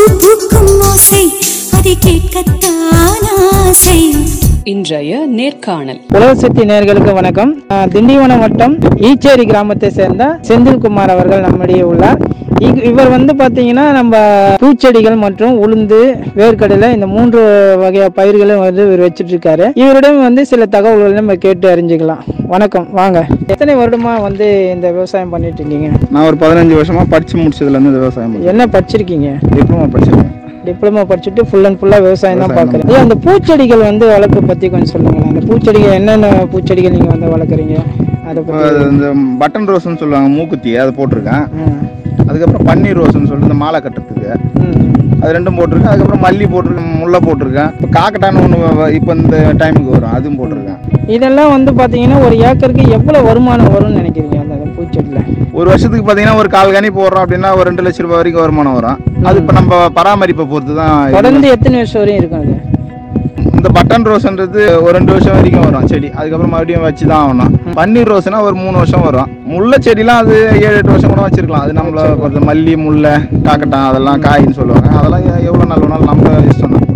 பூக்கும் ஓசை அதை கேட்கத்தான் ஆசை இன்றைய நேர்காணல் உலகசக்தி நேயர்களுக்கு வணக்கம் அஹ், திண்டிவனம் வட்டம் ஈச்சேரி கிராமத்தை சேர்ந்த செந்தில்குமார் அவர்கள் நம்மிடையே உள்ளார் இ- இவர் வந்து பார்த்தீங்கன்னா நம்ம பூச்செடிகள் மற்றும் உளுந்து வேர்க்கடலை இந்த மூன்று வகை பயிர்களும் வந்து இவர் வச்சிட்டு இருக்காரு இவரிடம் வந்து சில தகவல்களை நம்ம கேட்டு அறிஞ்சுக்கலாம் வணக்கம் வாங்க எத்தனை வருடமா வந்து இந்த விவசாயம் பண்ணிட்டு இருக்கீங்க நான் ஒரு பதினஞ்சு வருஷமா படிச்சு முடிச்சதுலேருந்து இந்த விவசாயம் பண்ணுறேன் என்ன படிச்சிருக்கீங்க டிப்ளமா படிச்சிருக்கேன் டிப்ளமோ படிச்சுட்டு ஃபுல் அண்ட் ஃபுல்லாக விவசாயம் தான் பார்க்குறேன் ஏன் அந்த பூச்செடிகள் வந்து வளர்ப்பு பற்றி கொஞ்சம் சொல்லுங்களேன் அந்த பூச்செடிகள் என்னென்ன பூச்செடிகள் நீங்கள் வந்து வளர்க்குறீங்க அதை பற்றி அது இந்த பட்டன் ரோஸ்னு சொல்லுவாங்க மூக்குத்தி அதை போட்டிருக்கேன் ம் அதுக்கப்புறம் பன்னீர் ரோஸ்னு சொல்லிட்டு இந்த மாலை கட்டுறதுக்கு ம் அது ரெண்டும் போட்டிருக்கேன் அதுக்கப்புறம் மல்லி போட்டிருக்கேன் முல்லை போட்டிருக்கேன் இப்போ காக்கட்டான்னு ஒன்று இப்போ இந்த டைமுக்கு வரும் அதுவும் போட்டிருக்கேன் இதெல்லாம் வந்து பார்த்தீங்கன்னா ஒரு ஏக்கருக்கு எவ்வளோ வருமானம் வரும்னு நினைக்கிறீங்க அந்த அந்த பூச்செடியில் ஒரு வருஷத்துக்கு பார்த்தீங்கன்னா ஒரு கால் கனி போடுறோம் அப்படின்னா ஒரு ரெண்டு லட்ச ரூபாய் வரைக்கும் வருமானம் வரும் அது இப்போ நம்ம பராமரிப்பை பொறுத்து தான் இது. தொடர்ந்து எத்தனை வருஷம் வரையும் இருக்கும் அது இந்த பட்டன் ரோஸ்ன்றது ஒரு ரெண்டு வருஷம் வரைக்கும் வரும் செடி அதுக்கப்புறம் மறுபடியும் வச்சு தான் ஆகணும் பன்னீர் ரோஸ்னா ஒரு மூணு வருஷம் வரும் முல்லை செடிலாம் அது ஏழு எட்டு வருஷம் கூட வச்சிருக்கலாம் அது நம்மள பொறுத்து மல்லி முல்லை காக்கட்டான் அதெல்லாம் காயின்னு சொல்லுவாங்க அதெல்லாம் எ- எவ்வளோ நாள் வேணாலும் நம்ம இஷ்டம் தான்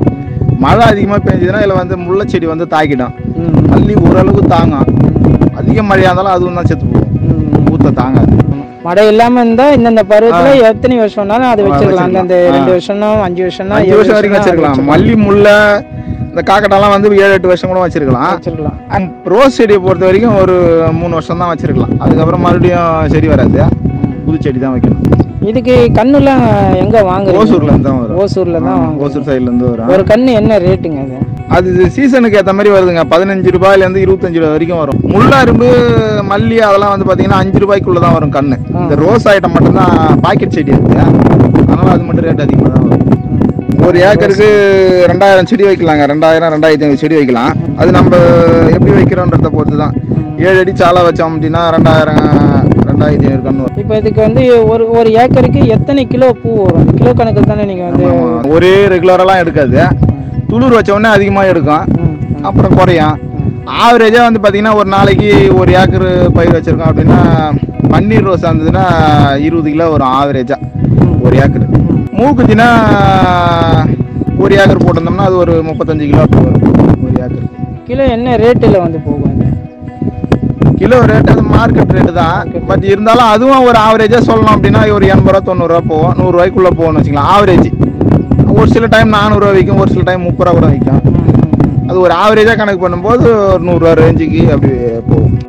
மழை அதிகமாக பெஞ்சதுன்னா இதில் வந்து முல்லை செடி வந்து தாக்கிடும் ம் ம் மல்லி ஓரளவுக்கு தாங்கும் அதிக மழையாக இருந்தாலும் அதுவும் தான் செத்து போகும் ம் ஊத்த தாங்காது மழை இல்லாம இருந்தா இந்தந்த பருவத்துல எத்தனை வருஷம் வேணாலும் அது வச்சிருக்கலாம் வச்சிருக்கலாம். அந்தந்த ரெண்டு ஆ. வருஷம்னா அஞ்சு வருஷம்னா அஞ்சு ஏழு வருஷம் வரைக்கும் வருஷம்னா வச்சிருக்கலாம் மல்லி முல்லை இந்த காக்கட்டாலாம் வந்து ஏழு எட்டு வருஷம் கூட வச்சிருக்கலாம் வச்சிருக்கலாம் அண்ட் ரோஸ் செடியை பொறுத்த வரைக்கும் ஒரு மூணு வருஷம் தான் வச்சிருக்கலாம் அதுக்கப்புறம் மறுபடியும் செடி வராது புது செடி தான் வைக்கணும் இதுக்கு கண்ணுலாம் எங்க வாங்குறீங்க ஓசூர்ல இருந்து தான் வரும் ஓசூர்ல தான் ஆமா, வாங்குறீங்க. ஓசூர் சைடுல இருந்து வரும் ஒரு கண்ணு என்ன ரேட்டுங்க அது அது சீசனுக்கு ஏத்த மாதிரி வருதுங்க பதினஞ்சு ரூபாயில இருந்து இருபத்தஞ்சு ரூபாய் வரைக்கும் வரும் முள்ளரும்பு மல்லி அதெல்லாம் வந்து பாத்தீங்கன்னா அஞ்சு ரூபாய்க்குள்ள தான் வரும் கண்ணு இந்த ரோஸ் ஐட்டம் மட்டும்தான் பாக்கெட் செடி இருக்கு அதனால அது மட்டும் ரேட் அதிகமாக தான் வரும் ஒரு ஏக்கருக்கு ரெண்டாயிரம் செடி வைக்கலாங்க ரெண்டாயிரம் ரெண்டாயிரத்தி ஐநூறு செடி வைக்கலாம் அது நம்ம எப்படி வைக்கிறோன்றத பொறுத்து தான் ஏழு அடி சாலை வச்சோம் அப்படின்னா ரெண்டாயிரம் ரெண்டாயிரத்தி ஐநூறு கன்று வரும் இப்போ இதுக்கு வந்து ஒரு ஒரு ஏக்கருக்கு எத்தனை கிலோ பூ வரும் அந்த கிலோ கணக்கில் தானே நீங்க வந்து ஆமா. ஒரே ரெகுலரெல்லாம் எடுக்காது துளிர் வச்ச உடனே அதிகமாக எடுக்கும் ம், அப்புறம் குறையும் ஆவரேஜாக வந்து பார்த்தீங்கன்னா ஒரு நாளைக்கு ஒரு ஏக்கர் பயிர் வச்சுருக்கோம் அப்படின்னா பன்னீர் ரோஸ் இருந்ததுன்னா இருபது கிலோ வரும் ஆவரேஜாக ஒரு ஏக்கர் மூக்குத்தினா ஒரு ஏக்கர் போட்டிருந்தோம்னா அது ஒரு முப்பத்தஞ்சு கிலோ வரும் ஒரு ஏக்கர் கிலோ என்ன ரேட்டில் வந்து போகும் அது கிலோ ரேட் அது மார்க்கெட் ரேட்டு தான் பட் இருந்தாலும் அதுவும் ஒரு ஆவரேஜாக சொல்லணும் அப்படின்னா ஒரு எண்பது ரூபா தொண்ணூறுரூவா போகும் நூறுரூவாய்க்குள்ளே போகணும்னு வச்சுக்கலாம் ஆவரேஜ் ஒரு சில டைம் நானூறுரூவா விற்கும் ஒரு சில டைம் முப்பது ரூபா கூட விற்கும் அது ஒரு ஆவரேஜாக கணக்கு பண்ணும்போது ஒரு நூறுரூவா ரேஞ்சுக்கு அப்படி போகும்